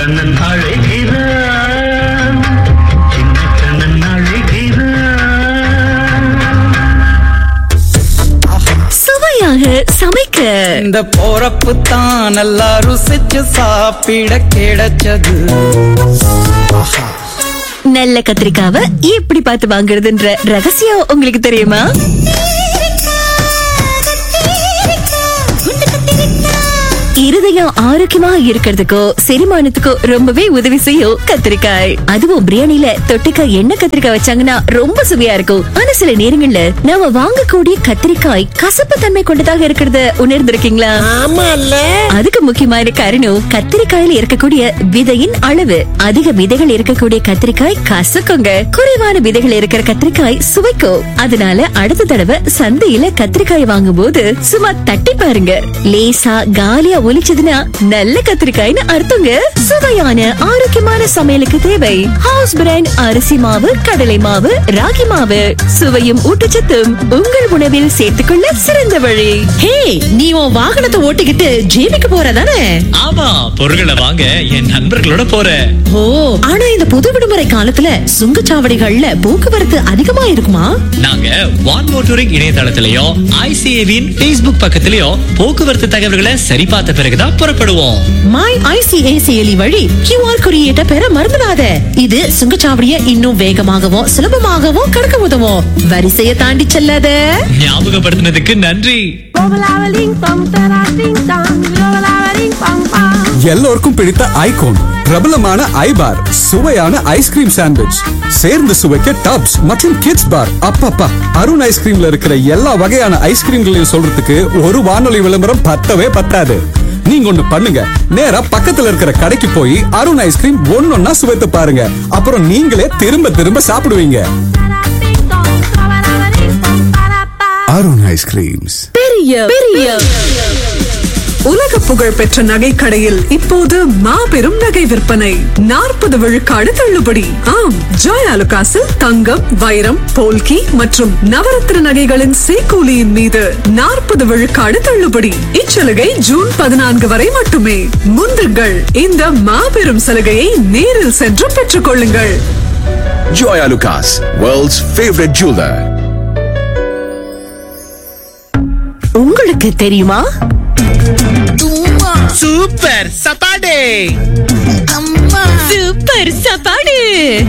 கண்ணன் அழைகிறான் சின்ன கண்ணன் அழைகிறான் சுவையாக சமைக்க இந்த போறப்பு தான் நல்லா ருசிச்சு சாப்பிட கிடைச்சது நல்ல கத்திரிக்காவை எப்படி பார்த்து வாங்குறதுன்ற ரகசியம் உங்களுக்கு தெரியுமா இருதயம் ஆரோக்கியமா இருக்கிறதுக்கோ செரிமானத்துக்கோ ரொம்பவே உதவி செய்யும் கத்திரிக்காய் அதுவும் பிரியாணில தொட்டுக்க எண்ணெய் கத்திரிக்காய் வச்சாங்கன்னா ரொம்ப சுவையா இருக்கும் ஆனா சில நேரங்கள்ல நாம வாங்கக்கூடிய கத்திரிக்காய் கசப்பு தன்மை கொண்டதாக இருக்கிறத உணர்ந்திருக்கீங்களா அதுக்கு முக்கியமான காரணம் கத்திரிக்காயில இருக்கக்கூடிய விதையின் அளவு அதிக விதைகள் இருக்கக்கூடிய கத்திரிக்காய் கசக்குங்க குறைவான விதைகள் இருக்கிற கத்திரிக்காய் சுவைக்கும் அதனால அடுத்த தடவை சந்தையில கத்திரிக்காய் வாங்கும் போது சும்மா தட்டி பாருங்க லேசா காலியா ஒலிச்சதுன்னா நல்ல கத்திரிக்காய்னு அர்த்தங்க சுவையான ஆரோக்கியமான சமையலுக்கு தேவை ஹவுஸ் பிராண்ட் அரிசி மாவு கடலை மாவு ராகி மாவு சுவையும் ஊட்டச்சத்தும் உங்கள் உணவில் சேர்த்துக்கொள்ள சிறந்த வழி ஹே நீ உன் வாகனத்தை ஓட்டிக்கிட்டு ஜேபிக்கு போற தானே ஆமா பொருட்களை வாங்க என் நண்பர்களோட போறேன் ஓ ஆனா இந்த பொது விடுமுறை காலத்துல சுங்கச்சாவடிகள்ல போக்குவரத்து அதிகமா இருக்குமா நாங்க வான் மோட்டோரிங் இணையதளத்திலயும் ஐசிஏவின் Facebook பக்கத்திலயும் போக்குவரத்து தகவல்களை சரிபார்த்த பிறகுதான் புறப்படுவோம் மை ஐசிஏ செயலி வழி கியூஆர் குறியீட்டை பெற மறந்துடாத இது சுங்கச்சாவடியை இன்னும் வேகமாகவும் சுலபமாகவும் கடக்க உதவும் வரிசையை தாண்டி செல்லாத ஞாபகப்படுத்தினதுக்கு நன்றி எல்லோருக்கும் பிடித்த ஐகோன் பிரபலமான ஐபார் சுவையான ஐஸ்கிரீம் சாண்ட்விச் சேர்ந்து சுவைக்க டப்ஸ் மற்றும் கிட்ஸ் பார் அப்பப்பா அருண் ஐஸ்கிரீம்ல இருக்கிற எல்லா வகையான ஐஸ்கிரீம்களையும் சொல்றதுக்கு ஒரு வானொலி விளம்பரம் பத்தவே பத்தாது நீங்க ஒண்ணு பண்ணுங்க நேரா பக்கத்துல இருக்கிற கடைக்கு போய் அருண் ஐஸ்கிரீம் ஒன்னொன்னா சுவைத்து பாருங்க அப்புறம் நீங்களே திரும்ப திரும்ப சாப்பிடுவீங்க அருண் ஐஸ்கிரீம்ஸ் பெரிய பெரிய உலக புகழ் பெற்ற நகை கடையில் இப்போது மாபெரும் நகை விற்பனை நாற்பது விழுக்காடு தள்ளுபடி ஆம் ஜாய் அலுகாசில் தங்கம் வைரம் போல்கி மற்றும் நவரத்ன நகைகளின் சேக்கூலியின் மீது நாற்பது விழுக்காடு தள்ளுபடி இச்சலுகை ஜூன் பதினான்கு வரை மட்டுமே முந்துங்கள் இந்த மாபெரும் சலுகையை நேரில் சென்று பெற்றுக் கொள்ளுங்கள் Joy Lucas, world's favorite jeweler. உங்களுக்கு தெரியுமா சூப்பர் சப்பாடே சூப்பர் சாப்பாடு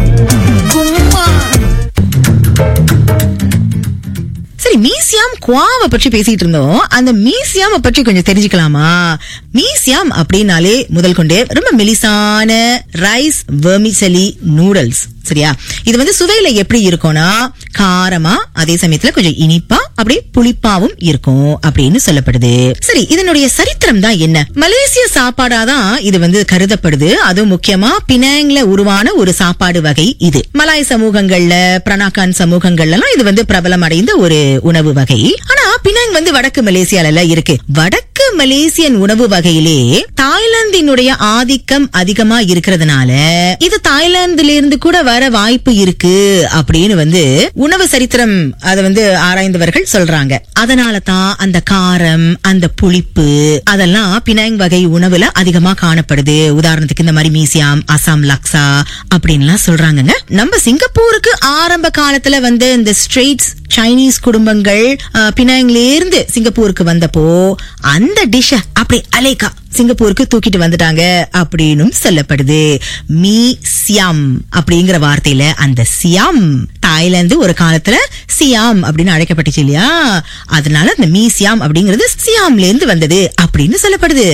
சரி மீசியாம் குவாவை பற்றி பேசிட்டு இருந்தோம் அந்த மீசியாம பற்றி கொஞ்சம் தெரிஞ்சுக்கலாமா மீசியாம் அப்படின்னாலே முதல் கொண்டே ரொம்ப மெலிசான ரைஸ் வெர்மிசலி நூடல்ஸ் சரியா இது வந்து சுவையில எப்படி இருக்கும்னா காரமா அதே சமயத்துல கொஞ்சம் இனிப்பா அப்படியே புளிப்பாவும் இருக்கும் அப்படின்னு சொல்லப்படுது சரி இதனுடைய சரித்திரம் தான் என்ன மலேசிய சாப்பாடாதான் இது வந்து கருதப்படுது அதுவும் முக்கியமா பினாங்ல உருவான ஒரு சாப்பாடு வகை இது மலாய் சமூகங்கள்ல பிரணாக்கான் சமூகங்கள்ல எல்லாம் இது வந்து பிரபலம் அடைந்த ஒரு உணவு வகை ஆனா பினாங் வந்து வடக்கு மலேசியால இருக்கு வடக்கு மலேசியன் உணவு வகையிலே தாய்லாந்தினுடைய ஆதிக்கம் அதிகமா இருக்கிறதுனால இது தாய்லாந்துல இருந்து கூட வர வாய்ப்பு இருக்கு அப்படின்னு வந்து உணவு சரித்திரம் அதை வந்து ஆராய்ந்தவர்கள் சொல்றாங்க அதனால தான் அந்த காரம் அந்த புளிப்பு அதெல்லாம் பினாங் வகை உணவுல அதிகமா காணப்படுது உதாரணத்துக்கு இந்த மாதிரி மீசியாம் அசாம் லக்ஸா அப்படின்லாம் சொல்றாங்கங்க நம்ம சிங்கப்பூருக்கு ஆரம்ப காலத்துல வந்து இந்த ஸ்ட்ரெயிட்ஸ் சைனீஸ் குடும்பங்கள் அஹ், பினாங்ல இருந்து சிங்கப்பூருக்கு வந்தப்போ அந்த டிஷ்ஷ அப்படி அலேக்கா சிங்கப்பூருக்கு தூக்கிட்டு வந்துட்டாங்க அப்படின்னும் சொல்லப்படுது மீ சியாம் அப்படிங்கிற வார்த்தையில அந்த சியாம் தாய்லாந்து ஒரு காலத்துல சியாம் அப்படின்னு அழைக்கப்பட்டுச்சு இல்லையா அதனால அந்த மீ சியாம் அப்படிங்கிறது சியாம்ல இருந்து வந்தது அப்படின்னு சொல்லப்படுது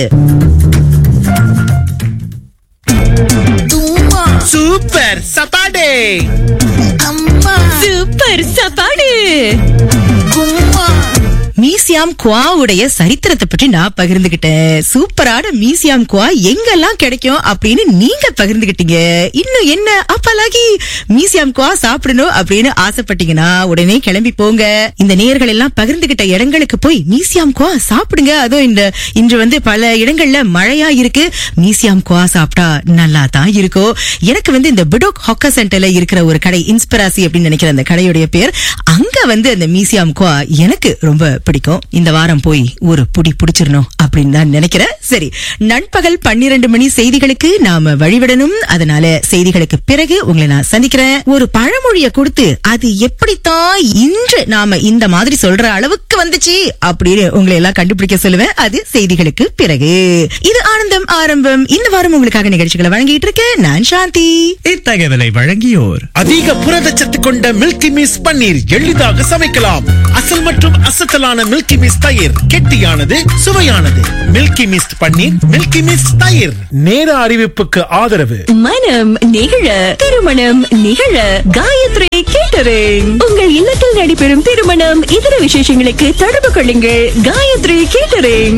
சூப்பர் சப்பாடே சூப்பர் சாப்பாடு மீசியாம் குவாவுடைய சரித்திரத்தை பற்றி நான் பகிர்ந்துகிட்டேன் சூப்பரான மீசியாம் குவா எங்கெல்லாம் கிடைக்கும் அப்படின்னு நீங்க பகிர்ந்துகிட்டீங்க இன்னும் என்ன அப்பலாகி மீசியாம் குவா சாப்பிடணும் அப்படின்னு ஆசைப்பட்டீங்கன்னா உடனே கிளம்பி போங்க இந்த நேயர்கள் எல்லாம் பகிர்ந்துகிட்ட இடங்களுக்கு போய் மீசியாம் குவா சாப்பிடுங்க அதுவும் இந்த இன்று வந்து பல இடங்கள்ல மழையா இருக்கு மீசியாம் குவா சாப்பிட்டா நல்லா தான் இருக்கும் எனக்கு வந்து இந்த பிடோக் ஹாக்கா சென்டர்ல இருக்கிற ஒரு கடை இன்ஸ்பிராசி அப்படின்னு நினைக்கிற அந்த கடையுடைய பேர் அங்க வந்து அந்த மியூசியம் குவா எனக்கு ரொம்ப பிடிக்கும் நானும் இந்த வாரம் போய் ஒரு புடி புடிச்சிடணும் அப்படின்னு தான் நினைக்கிறேன் சரி நண்பகல் பன்னிரண்டு மணி செய்திகளுக்கு நாம வழிவிடணும் அதனால செய்திகளுக்கு பிறகு உங்களை நான் சந்திக்கிறேன் ஒரு பழமொழிய கொடுத்து அது எப்படித்தான் இன்று நாம இந்த மாதிரி சொல்ற அளவுக்கு வந்துச்சு அப்படின்னு உங்களை எல்லாம் கண்டுபிடிக்க சொல்லுவேன் அது செய்திகளுக்கு பிறகு இது ஆனந்தம் ஆரம்பம் இந்த வாரம் உங்களுக்காக நிகழ்ச்சிகளை வழங்கிட்டு இருக்கேன் நான் சாந்தி இத்தகவலை வழங்கியோர் அதிக புரதச்சத்து கொண்ட மில்கி மிஸ் பன்னீர் எளிதாக சமைக்கலாம் அசல் மற்றும் அசத்தலான மில்கி மிஸ் தயிர் கெட்டியானது சுவையானது milky mist paneer milky mist தயிர் நேர அறிவிப்புக்கு ஆதரவு மனம் நிகழ திருமணம் நிகழ காயத்ரி கேட்டரிங் உங்கள் இல்லத்தில் நடைபெறும் திருமணம் இதர விசேஷங்களுக்கு தொடர்பு கொள்ளுங்கள் காயத்ரி கேட்டரிங்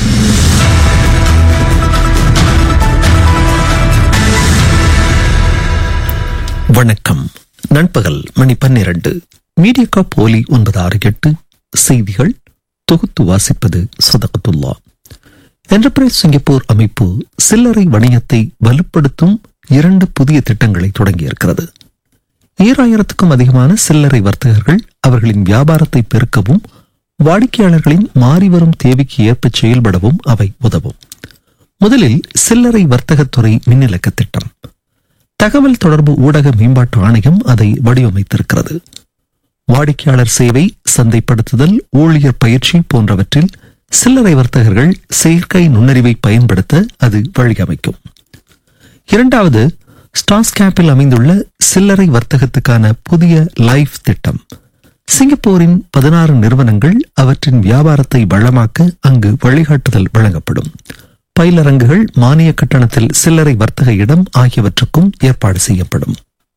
வணக்கம் நண்பகல் மணி பன்னிரண்டு மீடியா போலி ஒன்பது ஆறு எட்டு செய்திகள் தொகுத்து வாசிப்பது சதகத்துல்லா என்டர்பிரைஸ் சிங்கப்பூர் அமைப்பு சில்லறை வணிகத்தை வலுப்படுத்தும் இரண்டு புதிய திட்டங்களை தொடங்கியிருக்கிறது ஈராயிரத்துக்கும் அதிகமான சில்லறை வர்த்தகர்கள் அவர்களின் வியாபாரத்தை பெருக்கவும் வாடிக்கையாளர்களின் மாறிவரும் தேவைக்கு ஏற்ப செயல்படவும் அவை உதவும் முதலில் சில்லறை வர்த்தகத்துறை மின்னிலக்க திட்டம் தகவல் தொடர்பு ஊடக மேம்பாட்டு ஆணையம் அதை வடிவமைத்திருக்கிறது வாடிக்கையாளர் சேவை சந்தைப்படுத்துதல் ஊழியர் பயிற்சி போன்றவற்றில் சில்லறை வர்த்தகர்கள் செயற்கை நுண்ணறிவை பயன்படுத்த அது வழியமைக்கும் இரண்டாவது ஸ்டாஸ்கேப்பில் அமைந்துள்ள சில்லறை வர்த்தகத்துக்கான புதிய லைஃப் திட்டம் சிங்கப்பூரின் பதினாறு நிறுவனங்கள் அவற்றின் வியாபாரத்தை வளமாக்க அங்கு வழிகாட்டுதல் வழங்கப்படும் பயிலரங்குகள் மானிய கட்டணத்தில் சில்லறை வர்த்தக இடம் ஆகியவற்றுக்கும் ஏற்பாடு செய்யப்படும்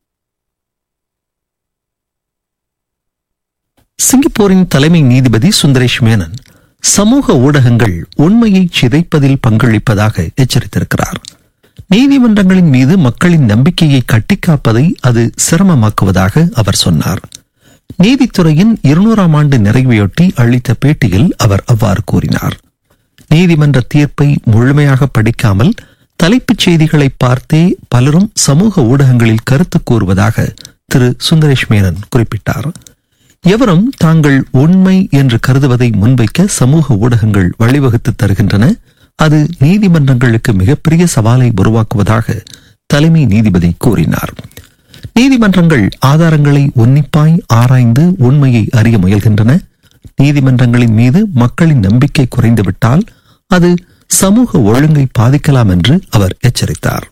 சிங்கப்பூரின் தலைமை நீதிபதி சுந்தரேஷ் மேனன் சமூக ஊடகங்கள் உண்மையை சிதைப்பதில் பங்களிப்பதாக எச்சரித்திருக்கிறார் நீதிமன்றங்களின் மீது மக்களின் நம்பிக்கையை கட்டிக்காப்பதை அது சிரமமாக்குவதாக அவர் சொன்னார் நீதித்துறையின் இருநூறாம் ஆண்டு நிறைவையொட்டி அளித்த பேட்டியில் அவர் அவ்வாறு கூறினார் நீதிமன்ற தீர்ப்பை முழுமையாக படிக்காமல் தலைப்புச் செய்திகளை பார்த்தே பலரும் சமூக ஊடகங்களில் கருத்து கூறுவதாக திரு சுந்தரேஷ் மேனன் குறிப்பிட்டார் எவரும் தாங்கள் உண்மை என்று கருதுவதை முன்வைக்க சமூக ஊடகங்கள் வழிவகுத்து தருகின்றன அது நீதிமன்றங்களுக்கு மிகப்பெரிய சவாலை உருவாக்குவதாக தலைமை நீதிபதி கூறினார் நீதிமன்றங்கள் ஆதாரங்களை உன்னிப்பாய் ஆராய்ந்து உண்மையை அறிய முயல்கின்றன நீதிமன்றங்களின் மீது மக்களின் நம்பிக்கை குறைந்துவிட்டால் அது சமூக ஒழுங்கை பாதிக்கலாம் என்று அவர் எச்சரித்தார்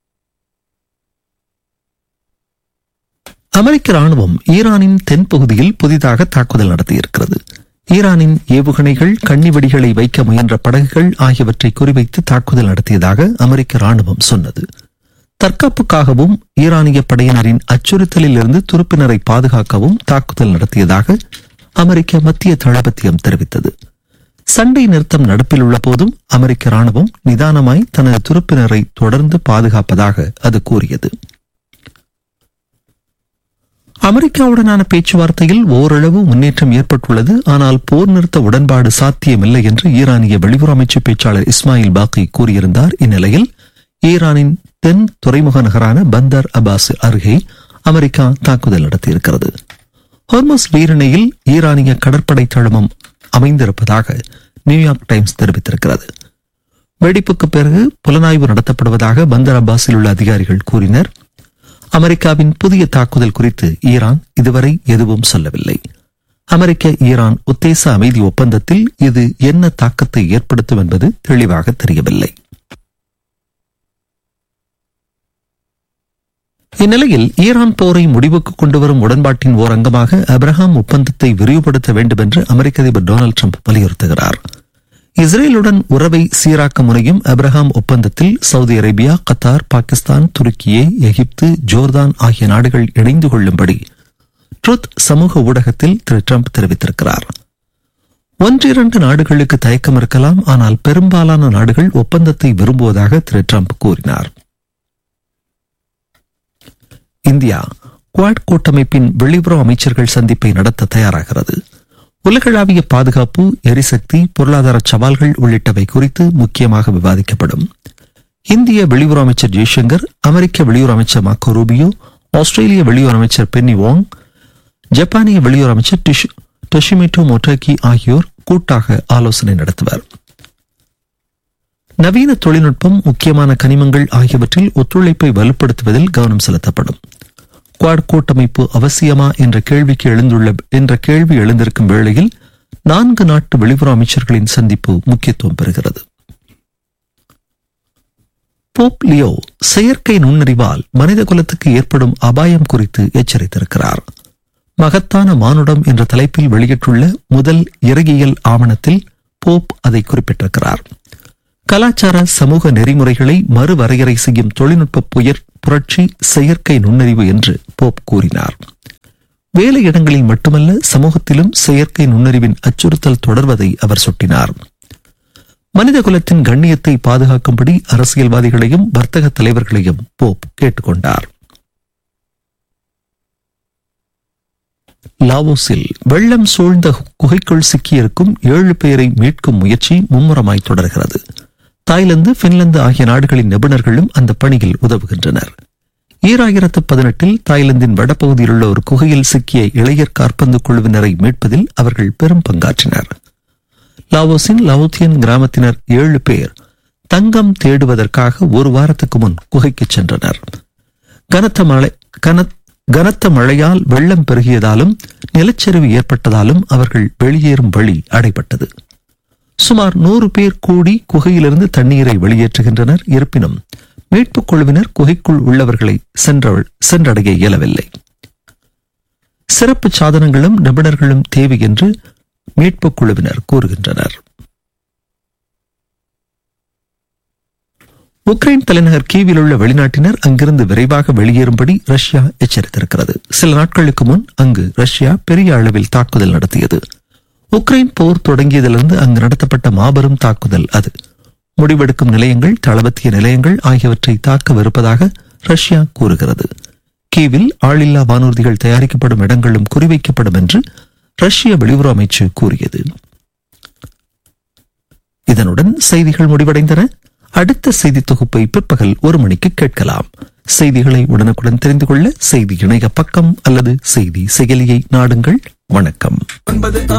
அமெரிக்க ராணுவம் ஈரானின் தென்பகுதியில் புதிதாக தாக்குதல் நடத்தியிருக்கிறது ஈரானின் ஏவுகணைகள் கன்னிவெடிகளை வைக்க முயன்ற படகுகள் ஆகியவற்றை குறிவைத்து தாக்குதல் நடத்தியதாக அமெரிக்க ராணுவம் சொன்னது தற்காப்புக்காகவும் ஈரானிய படையினரின் அச்சுறுத்தலில் இருந்து துருப்பினரை பாதுகாக்கவும் தாக்குதல் நடத்தியதாக அமெரிக்க மத்திய தளபத்தியம் தெரிவித்தது சண்டை நிறுத்தம் நடப்பில் உள்ள போதும் அமெரிக்க ராணுவம் நிதானமாய் தனது துருப்பினரை தொடர்ந்து பாதுகாப்பதாக அது கூறியது அமெரிக்காவுடனான பேச்சுவார்த்தையில் ஓரளவு முன்னேற்றம் ஏற்பட்டுள்ளது ஆனால் போர் நிறுத்த உடன்பாடு சாத்தியமில்லை என்று ஈரானிய வெளியுறவு அமைச்சு பேச்சாளர் இஸ்மாயில் பாக்கி கூறியிருந்தார் இந்நிலையில் ஈரானின் தென் துறைமுக நகரான பந்தர் அபாஸ் அருகே அமெரிக்கா தாக்குதல் நடத்தியிருக்கிறது ஹோர்மஸ் வீரணையில் ஈரானிய கடற்படை தளமும் அமைந்திருப்பதாக நியூயார்க் டைம்ஸ் தெரிவித்திருக்கிறது வெடிப்புக்கு பிறகு புலனாய்வு நடத்தப்படுவதாக பந்தர் அப்பாஸில் உள்ள அதிகாரிகள் கூறினர் அமெரிக்காவின் புதிய தாக்குதல் குறித்து ஈரான் இதுவரை எதுவும் சொல்லவில்லை அமெரிக்க ஈரான் உத்தேச அமைதி ஒப்பந்தத்தில் இது என்ன தாக்கத்தை ஏற்படுத்தும் என்பது தெளிவாக தெரியவில்லை இந்நிலையில் ஈரான் போரை முடிவுக்கு கொண்டுவரும் உடன்பாட்டின் ஓர் அங்கமாக அப்ரஹாம் ஒப்பந்தத்தை விரிவுபடுத்த வேண்டும் என்று அமெரிக்க அதிபர் டொனால்டு ட்ரம்ப் வலியுறுத்துகிறார் இஸ்ரேலுடன் உறவை சீராக்க முனையும் அப்ரஹாம் ஒப்பந்தத்தில் Saudi Arabia Qatar Pakistan Turkiye எகிப்து ஜோர்தான் ஆகிய நாடுகள் இணைந்து கொள்ளும்படி ட்ருத் சமூக ஊடகத்தில் திரு ட்ரம்ப் தெரிவித்திருக்கிறார் ஒன்றிரண்டு நாடுகளுக்கு தயக்கம் இருக்கலாம் ஆனால் பெரும்பாலான நாடுகள் ஒப்பந்தத்தை விரும்புவதாக திரு ட்ரம்ப் கூறினார் இந்தியா குவாட் கூட்டமைப்பின் வெளியுறவு அமைச்சர்கள் சந்திப்பை நடத்த தயாராகிறது உலகளாவிய பாதுகாப்பு எரிசக்தி பொருளாதார சவால்கள் உள்ளிட்டவை குறித்து முக்கியமாக விவாதிக்கப்படும் இந்திய வெளியுறவு அமைச்சர் ஜெய்சங்கர் அமெரிக்க வெளியுறவு அமைச்சர் மாக்கோ ரூபியோ ஆஸ்திரேலிய வெளியுறவு அமைச்சர் பென்னி வாங் ஜப்பானிய வெளியுறவு அமைச்சர் டிஷ் தொஷிமிட்டோ மொட்டாக்கி ஆகியோர் கூட்டாக ஆலோசனை நடத்துவர் நவீன தொழில்நுட்பம் முக்கியமான கனிமங்கள் ஆகியவற்றில் ஒத்துழைப்பை வலுப்படுத்துவதில் கவனம் செலுத்தப்படும் குவாட் கூட்டமைப்பு அவசியமா என்ற கேள்விக்கு எழுந்துள்ள என்ற கேள்வி எழுந்திருக்கும் வேளையில் நான்கு நாட்டு வெளியுறவு அமைச்சர்களின் சந்திப்பு முக்கியத்துவம் பெறுகிறது போப் லியோ செயற்கை நுண்ணறிவால் மனித குலத்துக்கு ஏற்படும் அபாயம் குறித்து எச்சரித்திருக்கிறார் மகத்தான மானுடம் என்ற தலைப்பில் வெளியிட்டுள்ள முதல் இறகியல் ஆவணத்தில் போப் அதை குறிப்பிட்டிருக்கிறார் கலாச்சார சமூக நெறிமுறைகளை மறுவரையறை செய்யும் தொழில்நுட்ப புயற் புரட்சி செயற்கை நுண்ணறிவு என்று போப் கூறினார் வேலையிடங்களில் மட்டுமல்ல சமூகத்திலும் செயற்கை நுண்ணறிவின் அச்சுறுத்தல் தொடர்வதை அவர் சுட்டினார் மனித குலத்தின் கண்ணியத்தை பாதுகாக்கும்படி அரசியல்வாதிகளையும் வர்த்தக தலைவர்களையும் போப் கேட்டுக்கொண்டார் லாவோஸில் வெள்ளம் சூழ்ந்த குகைக்குள் சிக்கியிருக்கும் ஏழு பேரை மீட்கும் முயற்சி மும்முரமாய் தொடர்கிறது தாய்லாந்து பின்லாந்து ஆகிய நாடுகளின் நிபுணர்களும் அந்த பணியில் உதவுகின்றனர் ஈராயிரத்து பதினெட்டில் தாய்லாந்தின் வடபகுதியில் உள்ள ஒரு குகையில் சிக்கிய இளையர் காற்பந்து குழுவினரை மீட்பதில் அவர்கள் பெரும் பங்காற்றினர் லாவோஸின் லவுத்தியன் கிராமத்தினர் ஏழு பேர் தங்கம் தேடுவதற்காக ஒரு வாரத்துக்கு முன் குகைக்கு சென்றனர் கனத்த மழை கன கனத்த மழையால் வெள்ளம் பெருகியதாலும் நிலச்சரிவு ஏற்பட்டதாலும் அவர்கள் வெளியேறும் வழி அடைபட்டது சுமார் நூறு பேர் கூடி குகையிலிருந்து தண்ணீரை வெளியேற்றுகின்றனர் இருப்பினும் மீட்புக் குழுவினர் குகைக்குள் உள்ளவர்களை சென்றவள் சென்றடைய இயலவில்லை சிறப்பு சாதனங்களும் நிபுணர்களும் தேவை என்று மீட்புக் குழுவினர் கூறுகின்றனர் உக்ரைன் தலைநகர் கீவில் உள்ள வெளிநாட்டினர் அங்கிருந்து விரைவாக வெளியேறும்படி ரஷ்யா எச்சரித்திருக்கிறது சில நாட்களுக்கு முன் அங்கு ரஷ்யா பெரிய அளவில் தாக்குதல் நடத்தியது உக்ரைன் போர் தொடங்கியதிலிருந்து அங்கு நடத்தப்பட்ட மாபெரும் தாக்குதல் அது முடிவெடுக்கும் நிலையங்கள் தளபத்திய நிலையங்கள் ஆகியவற்றை தாக்கவிருப்பதாக ரஷ்யா கூறுகிறது கீவில் ஆளில்லா வானூர்திகள் தயாரிக்கப்படும் இடங்களும் குறிவைக்கப்படும் என்று ரஷ்ய வெளியுறவு அமைச்சு கூறியது இதனுடன் செய்திகள் முடிவடைந்தன அடுத்த செய்தி தொகுப்பை பிற்பகல் ஒரு மணிக்கு கேட்கலாம் செய்திகளை உடனுக்குடன் தெரிந்து கொள்ள செய்தி இணைய பக்கம் அல்லது செய்தி செயலியை நாடுங்கள் வணக்கம்